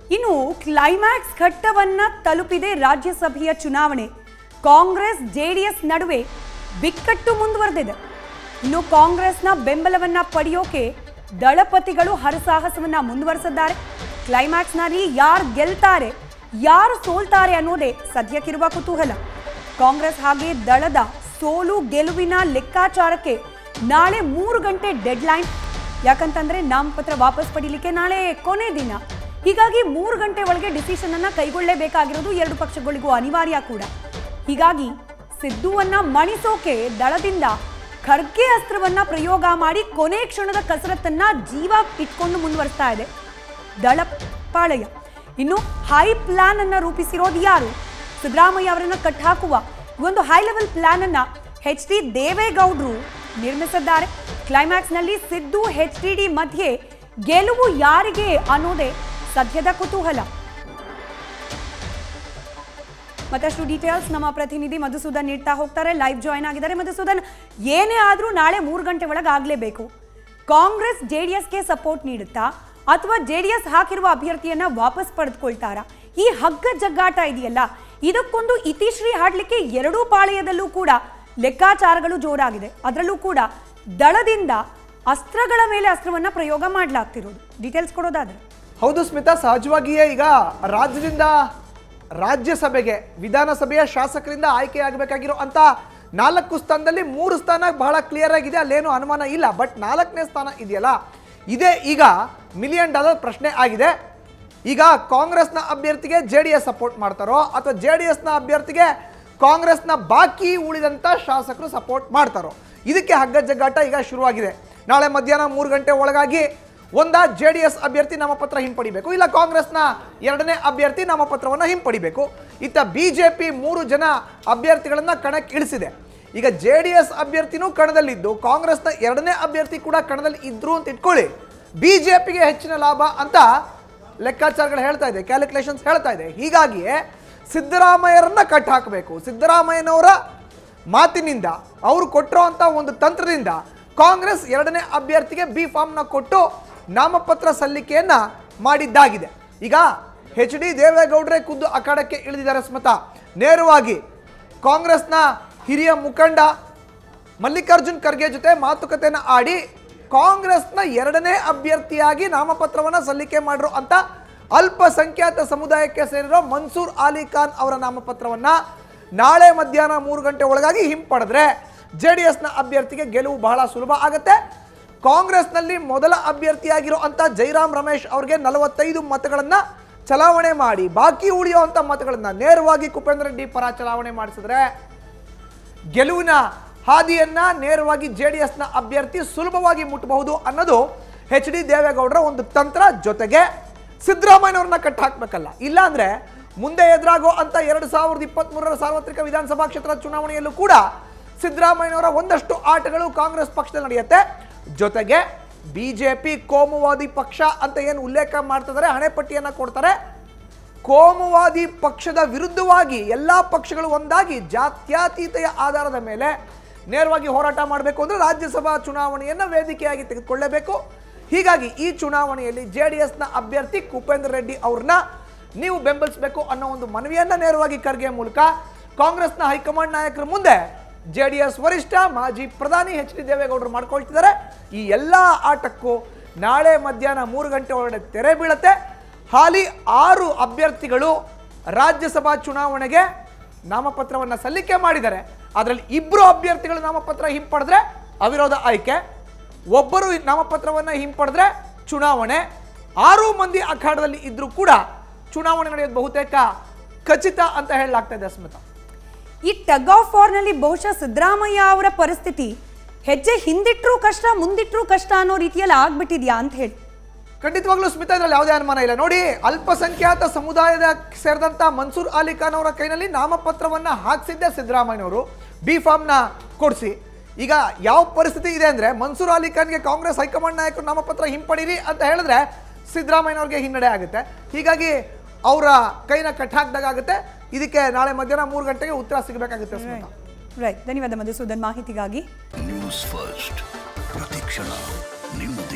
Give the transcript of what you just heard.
ಇನ್ನು ಕ್ಲೈಮ್ಯಾಕ್ಸ್ ಘಟ್ಟವನ್ನ ತಲುಪಿದೆ ರಾಜ್ಯಸಭೆಯ ಚುನಾವಣೆ ಕಾಂಗ್ರೆಸ್ ಜೆಡಿಎಸ್ ನಡುವೆ ಬಿಕ್ಕಟ್ಟು ಮುಂದುವರೆದಿದೆ ಇನ್ನು ಕಾಂಗ್ರೆಸ್ನ ಬೆಂಬಲವನ್ನ ಪಡೆಯೋಕೆ ದಳಪತಿಗಳು ಹರಸಾಹಸವನ್ನ ಮುಂದುವರೆಸಿದ್ದಾರೆ ಕ್ಲೈಮ್ಯಾಕ್ಸ್ನಲ್ಲಿ ಯಾರು ಗೆಲ್ತಾರೆ ಯಾರು ಸೋಲ್ತಾರೆ ಅನ್ನೋದೇ ಸದ್ಯಕ್ಕಿರುವ ಕುತೂಹಲ ಕಾಂಗ್ರೆಸ್ ಹಾಗೆ ದಳದ ಸೋಲು ಗೆಲುವಿನ ಲೆಕ್ಕಾಚಾರಕ್ಕೆ ನಾಳೆ ಮೂರು ಗಂಟೆ ಡೆಡ್ಲೈನ್ ಯಾಕಂತಂದ್ರೆ ನಾಮಪತ್ರ ವಾಪಸ್ ಪಡಿಲಿಕ್ಕೆ ನಾಳೆ ಕೊನೆ ದಿನ ಹೀಗಾಗಿ ಮೂರು ಗಂಟೆ ಒಳಗೆ ಡಿಸಿಷನ್ ಅನ್ನ ಕೈಗೊಳ್ಳಲೇಬೇಕಾಗಿರೋದು ಎರಡು ಪಕ್ಷಗಳಿಗೂ ಅನಿವಾರ್ಯ ಕೂಡ ಹೀಗಾಗಿ ಸಿದ್ದುವನ್ನ ಮಣಿಸೋಕೆ ದಳದಿಂದ ಖರ್ಗೆ ಅಸ್ತ್ರವನ್ನ ಪ್ರಯೋಗ ಮಾಡಿ ಕೊನೆ ಕ್ಷಣದ ಕಸರತ್ತನ್ನ ಜೀವ ಇಟ್ಕೊಂಡು ಮುಂದುವರಿಸ್ತಾ ಇದೆ ದಳಪಾಳಯ ಇನ್ನು ಹೈ ಪ್ಲಾನ್ ಅನ್ನ ರೂಪಿಸಿರೋದು ಯಾರು ಸಿದ್ದರಾಮಯ್ಯ ಅವರನ್ನ ಕಟ್ಟಾಕುವ ಒಂದು ಹೈ ಲೆವೆಲ್ ಪ್ಲಾನ್ ಅನ್ನ ಎಚ್ ಡಿ ದೇವೇಗೌಡರು ನಿರ್ಮಿಸಿದ್ದಾರೆ ಕ್ಲೈಮ್ಯಾಕ್ಸ್ ನಲ್ಲಿ ಸಿದ್ದು ಎಚ್ ಡಿ ಡಿ ಮಧ್ಯೆ ಗೆಲುವು ಯಾರಿಗೆ ಅನ್ನೋದೇ ಸದ್ಯದ ಕುತೂಹಲ ಮತ್ತಷ್ಟು ಡೀಟೇಲ್ಸ್ ನಮ್ಮ ಪ್ರತಿನಿಧಿ ಮಧುಸೂದನ್ ನೀಡ್ತಾ ಹೋಗ್ತಾರೆ ಲೈವ್ ಜಾಯ್ನ್ ಆಗಿದ್ದಾರೆ ಮಧುಸೂದನ್ ಏನೇ ಆದ್ರೂ ನಾಳೆ ಮೂರು ಗಂಟೆ ಒಳಗೆ ಆಗ್ಲೇಬೇಕು ಕಾಂಗ್ರೆಸ್ ಜೆಡಿಎಸ್ಗೆ ಸಪೋರ್ಟ್ ನೀಡುತ್ತಾ ಅಥವಾ ಜೆಡಿಎಸ್ ಹಾಕಿರುವ ಅಭ್ಯರ್ಥಿಯನ್ನ ವಾಪಸ್ ಪಡೆದುಕೊಳ್ತಾರಾ ಈ ಹಗ್ಗ ಜಗ್ಗಾಟ ಇದೆಯಲ್ಲ ಇದಕ್ಕೊಂದು ಇತಿಶ್ರೀ ಹಾಡ್ಲಿಕ್ಕೆ ಎರಡೂ ಪಾಳೆಯದಲ್ಲೂ ಕೂಡ ಲೆಕ್ಕಾಚಾರಗಳು ಜೋರಾಗಿದೆ ಅದರಲ್ಲೂ ಕೂಡ ದಳದಿಂದ ಅಸ್ತ್ರಗಳ ಮೇಲೆ ಅಸ್ತ್ರವನ್ನ ಪ್ರಯೋಗ ಮಾಡಲಾಗ್ತಿರೋದು ಡೀಟೇಲ್ಸ್ ಕೊಡೋದಾದ್ರೆ ಹೌದು ಸ್ಮಿತಾ ಸಹಜವಾಗಿಯೇ ಈಗ ರಾಜ್ಯದಿಂದ ರಾಜ್ಯಸಭೆಗೆ ವಿಧಾನಸಭೆಯ ಶಾಸಕರಿಂದ ಆಯ್ಕೆಯಾಗಬೇಕಾಗಿರೋ ಅಂತ ನಾಲ್ಕು ಸ್ಥಾನದಲ್ಲಿ ಮೂರು ಸ್ಥಾನ ಬಹಳ ಕ್ಲಿಯರ್ ಆಗಿದೆ ಅಲ್ಲೇನು ಅನುಮಾನ ಇಲ್ಲ ಬಟ್ ನಾಲ್ಕನೇ ಸ್ಥಾನ ಇದೆಯಲ್ಲ ಇದೇ ಈಗ ಮಿಲಿಯನ್ ಡಾಲರ್ ಪ್ರಶ್ನೆ ಆಗಿದೆ ಈಗ ಕಾಂಗ್ರೆಸ್ನ ಅಭ್ಯರ್ಥಿಗೆ ಜೆ ಡಿ ಎಸ್ ಸಪೋರ್ಟ್ ಮಾಡ್ತಾರೋ ಅಥವಾ ಜೆ ಡಿ ಎಸ್ನ ಅಭ್ಯರ್ಥಿಗೆ ಕಾಂಗ್ರೆಸ್ನ ಬಾಕಿ ಉಳಿದಂಥ ಶಾಸಕರು ಸಪೋರ್ಟ್ ಮಾಡ್ತಾರೋ ಇದಕ್ಕೆ ಹಗ್ಗ ಜಗ್ಗಾಟ ಈಗ ಶುರುವಾಗಿದೆ ನಾಳೆ ಮಧ್ಯಾಹ್ನ ಮೂರು ಗಂಟೆ ಒಳಗಾಗಿ ಒಂದ ಜೆ ಡಿ ಎಸ್ ಅಭ್ಯರ್ಥಿ ನಾಮಪತ್ರ ಹಿಂಪಡಿಬೇಕು ಇಲ್ಲ ಕಾಂಗ್ರೆಸ್ನ ಎರಡನೇ ಅಭ್ಯರ್ಥಿ ನಾಮಪತ್ರವನ್ನು ಹಿಂಪಡಿಬೇಕು ಇತ್ತ ಬಿ ಜೆ ಪಿ ಮೂರು ಜನ ಅಭ್ಯರ್ಥಿಗಳನ್ನ ಕಣಕ್ಕೆ ಇಳಿಸಿದೆ ಈಗ ಜೆ ಡಿ ಎಸ್ ಅಭ್ಯರ್ಥಿನೂ ಕಣದಲ್ಲಿದ್ದು ಕಾಂಗ್ರೆಸ್ನ ಎರಡನೇ ಅಭ್ಯರ್ಥಿ ಕೂಡ ಕಣದಲ್ಲಿ ಇದ್ರು ಅಂತ ಇಟ್ಕೊಳ್ಳಿ ಬಿ ಜೆ ಪಿಗೆ ಹೆಚ್ಚಿನ ಲಾಭ ಅಂತ ಲೆಕ್ಕಾಚಾರಗಳು ಹೇಳ್ತಾ ಇದೆ ಕ್ಯಾಲ್ಕುಲೇಷನ್ಸ್ ಹೇಳ್ತಾ ಇದೆ ಹೀಗಾಗಿಯೇ ಸಿದ್ದರಾಮಯ್ಯರನ್ನ ಕಟ್ ಹಾಕಬೇಕು ಸಿದ್ದರಾಮಯ್ಯನವರ ಮಾತಿನಿಂದ ಅವರು ಕೊಟ್ಟಿರೋ ಅಂತ ಒಂದು ತಂತ್ರದಿಂದ ಕಾಂಗ್ರೆಸ್ ಎರಡನೇ ಅಭ್ಯರ್ಥಿಗೆ ಬಿ ಫಾರ್ಮ್ನ ಕೊಟ್ಟು ನಾಮಪತ್ರ ಸಲ್ಲಿಕೆಯನ್ನ ಮಾಡಿದ್ದಾಗಿದೆ ಈಗ ಎಚ್ ಡಿ ದೇವೇಗೌಡರೇ ಖುದ್ದು ಅಖಾಡಕ್ಕೆ ಇಳಿದಿದ್ದಾರೆ ಸ್ಮತ ನೇರವಾಗಿ ಕಾಂಗ್ರೆಸ್ನ ಹಿರಿಯ ಮುಖಂಡ ಮಲ್ಲಿಕಾರ್ಜುನ್ ಖರ್ಗೆ ಜೊತೆ ಮಾತುಕತೆಯನ್ನು ಆಡಿ ಕಾಂಗ್ರೆಸ್ನ ಎರಡನೇ ಅಭ್ಯರ್ಥಿಯಾಗಿ ನಾಮಪತ್ರವನ್ನು ಸಲ್ಲಿಕೆ ಮಾಡಿರೋ ಅಂತ ಅಲ್ಪಸಂಖ್ಯಾತ ಸಮುದಾಯಕ್ಕೆ ಸೇರಿರೋ ಮನ್ಸೂರ್ ಅಲಿ ಖಾನ್ ಅವರ ನಾಮಪತ್ರವನ್ನು ನಾಳೆ ಮಧ್ಯಾಹ್ನ ಮೂರು ಗಂಟೆ ಒಳಗಾಗಿ ಹಿಂಪಡೆದ್ರೆ ಜೆ ಡಿ ಎಸ್ನ ಅಭ್ಯರ್ಥಿಗೆ ಗೆಲುವು ಬಹಳ ಸುಲಭ ಆಗುತ್ತೆ ಕಾಂಗ್ರೆಸ್ನಲ್ಲಿ ಮೊದಲ ಅಭ್ಯರ್ಥಿಯಾಗಿರೋ ಅಂತ ಜೈರಾಮ್ ರಮೇಶ್ ಅವರಿಗೆ ನಲವತ್ತೈದು ಮತಗಳನ್ನು ಚಲಾವಣೆ ಮಾಡಿ ಬಾಕಿ ಉಳಿಯುವಂಥ ಮತಗಳನ್ನು ನೇರವಾಗಿ ಕುಪೇಂದ್ರ ರೆಡ್ಡಿ ಪರ ಚಲಾವಣೆ ಮಾಡಿಸಿದ್ರೆ ಗೆಲುವಿನ ಹಾದಿಯನ್ನ ನೇರವಾಗಿ ಜೆ ಡಿ ಎಸ್ನ ಅಭ್ಯರ್ಥಿ ಸುಲಭವಾಗಿ ಮುಟ್ಟಬಹುದು ಅನ್ನೋದು ಎಚ್ ಡಿ ದೇವೇಗೌಡರ ಒಂದು ತಂತ್ರ ಜೊತೆಗೆ ಸಿದ್ದರಾಮಯ್ಯನವ್ರನ್ನ ಕಟ್ಟ ಹಾಕ್ಬೇಕಲ್ಲ ಇಲ್ಲಾಂದ್ರೆ ಮುಂದೆ ಎದುರಾಗೋ ಅಂತ ಎರಡು ಸಾವಿರದ ಇಪ್ಪತ್ತ್ಮೂರರ ಸಾರ್ವತ್ರಿಕ ವಿಧಾನಸಭಾ ಕ್ಷೇತ್ರ ಚುನಾವಣೆಯಲ್ಲೂ ಕೂಡ ಸಿದ್ದರಾಮಯ್ಯನವರ ಒಂದಷ್ಟು ಆಟಗಳು ಕಾಂಗ್ರೆಸ್ ಪಕ್ಷದಲ್ಲಿ ನಡೆಯುತ್ತೆ ಜೊತೆಗೆ ಬಿಜೆಪಿ ಕೋಮುವಾದಿ ಪಕ್ಷ ಅಂತ ಏನು ಉಲ್ಲೇಖ ಮಾಡ್ತಿದ್ದಾರೆ ಹಣೆಪಟ್ಟಿಯನ್ನ ಕೊಡ್ತಾರೆ ಕೋಮುವಾದಿ ಪಕ್ಷದ ವಿರುದ್ಧವಾಗಿ ಎಲ್ಲ ಪಕ್ಷಗಳು ಒಂದಾಗಿ ಜಾತ್ಯತೀತೆಯ ಆಧಾರದ ಮೇಲೆ ನೇರವಾಗಿ ಹೋರಾಟ ಮಾಡಬೇಕು ಅಂದರೆ ರಾಜ್ಯಸಭಾ ಚುನಾವಣೆಯನ್ನು ವೇದಿಕೆಯಾಗಿ ತೆಗೆದುಕೊಳ್ಳಬೇಕು ಹೀಗಾಗಿ ಈ ಚುನಾವಣೆಯಲ್ಲಿ ಜೆ ಡಿ ಎಸ್ನ ಅಭ್ಯರ್ಥಿ ಕುಪೇಂದ್ರ ರೆಡ್ಡಿ ಅವ್ರನ್ನ ನೀವು ಬೆಂಬಲಿಸಬೇಕು ಅನ್ನೋ ಒಂದು ಮನವಿಯನ್ನ ನೇರವಾಗಿ ಖರ್ಗೆ ಮೂಲಕ ಕಾಂಗ್ರೆಸ್ನ ಹೈಕಮಾಂಡ್ ನಾಯಕರ ಮುಂದೆ ಜೆ ಡಿ ಎಸ್ ವರಿಷ್ಠ ಮಾಜಿ ಪ್ರಧಾನಿ ಎಚ್ ಡಿ ದೇವೇಗೌಡರು ಮಾಡ್ಕೊಳ್ತಿದ್ದಾರೆ ಈ ಎಲ್ಲ ಆಟಕ್ಕೂ ನಾಳೆ ಮಧ್ಯಾಹ್ನ ಮೂರು ಗಂಟೆ ಒಳಗಡೆ ತೆರೆ ಬೀಳುತ್ತೆ ಹಾಲಿ ಆರು ಅಭ್ಯರ್ಥಿಗಳು ರಾಜ್ಯಸಭಾ ಚುನಾವಣೆಗೆ ನಾಮಪತ್ರವನ್ನು ಸಲ್ಲಿಕೆ ಮಾಡಿದ್ದಾರೆ ಅದರಲ್ಲಿ ಇಬ್ಬರು ಅಭ್ಯರ್ಥಿಗಳು ನಾಮಪತ್ರ ಹಿಂಪಡೆದ್ರೆ ಅವಿರೋಧ ಆಯ್ಕೆ ಒಬ್ಬರು ಈ ನಾಮಪತ್ರವನ್ನು ಹಿಂಪಡೆದ್ರೆ ಚುನಾವಣೆ ಆರು ಮಂದಿ ಅಖಾಡದಲ್ಲಿ ಇದ್ರೂ ಕೂಡ ಚುನಾವಣೆ ನಡೆಯೋದು ಬಹುತೇಕ ಖಚಿತ ಅಂತ ಹೇಳಲಾಗ್ತಾ ಇದೆ ಸ್ಮಿತಾ ಈ ಟಗ್ ಆಫ್ ವಾರ್ ನಲ್ಲಿ ಬಹುಶಃ ಸಿದ್ದರಾಮಯ್ಯ ಅವರ ಪರಿಸ್ಥಿತಿ ಹೆಜ್ಜೆ ಹಿಂದಿಟ್ರೂ ಕಷ್ಟ ಮುಂದಿಟ್ರೂ ಕಷ್ಟ ಅನ್ನೋ ರೀತಿಯಲ್ಲಿ ಆಗ್ಬಿಟ್ಟಿದ್ಯಾ ಅಂತ ಹೇಳಿ ಖಂಡಿತವಾಗ್ಲೂ ಸ್ಮಿತಾ ಇದ್ರಲ್ಲಿ ಯಾವುದೇ ಅನುಮಾನ ಇಲ್ಲ ನೋಡಿ ಅಲ್ಪಸಂಖ್ಯಾತ ಸಮುದಾಯದ ಸೇರಿದಂತ ಮನ್ಸೂರ್ ಅಲಿ ಖಾನ್ ಅವರ ಕೈನಲ್ಲಿ ನಾಮಪತ್ರವನ್ನ ಹಾಕ್ಸಿದ್ದೆ ಸಿದ್ದರಾಮಯ್ಯನವರು ಬಿ ಫಾರ್ಮ್ನ ಕೊಡಿಸಿ ಈಗ ಯಾವ ಪರಿಸ್ಥಿತಿ ಇದೆ ಅಂದ್ರೆ ಮನ್ಸೂರ್ ಅಲಿ ಖಾನ್ಗೆ ಕಾಂಗ್ರೆಸ್ ಹೈಕಮಾಂಡ್ ನಾಯಕರು ನಾಮಪತ್ರ ಹಿಂಪಡೀರಿ ಅಂತ ಹೇಳಿದ್ರೆ ಸಿದ್ದರಾಮಯ್ಯನವ್ರಿಗೆ ಹಿನ್ನಡೆ ಆಗುತ್ತೆ ಹೀಗಾಗಿ ಅವರ ಕೈನ ಕಟ್ಟಾಕ್ದಾಗುತ್ತೆ ಇದಕ್ಕೆ ನಾಳೆ ಮಧ್ಯಾಹ್ನ ಮೂರು ಗಂಟೆಗೆ ಉತ್ತರ ಸಿಗಬೇಕಾಗುತ್ತೆ ಸ್ಮಿತಾ ರೈಟ್ ಧನ್ಯವಾದ ಮಧುಸೂದನ್ ಮಾಹಿತಿಗಾಗಿ ನ್ಯೂಸ್ ಫಸ್ಟ್ ಪ್ರತಿಕ್ಷಣ ನಿಮ್ಮ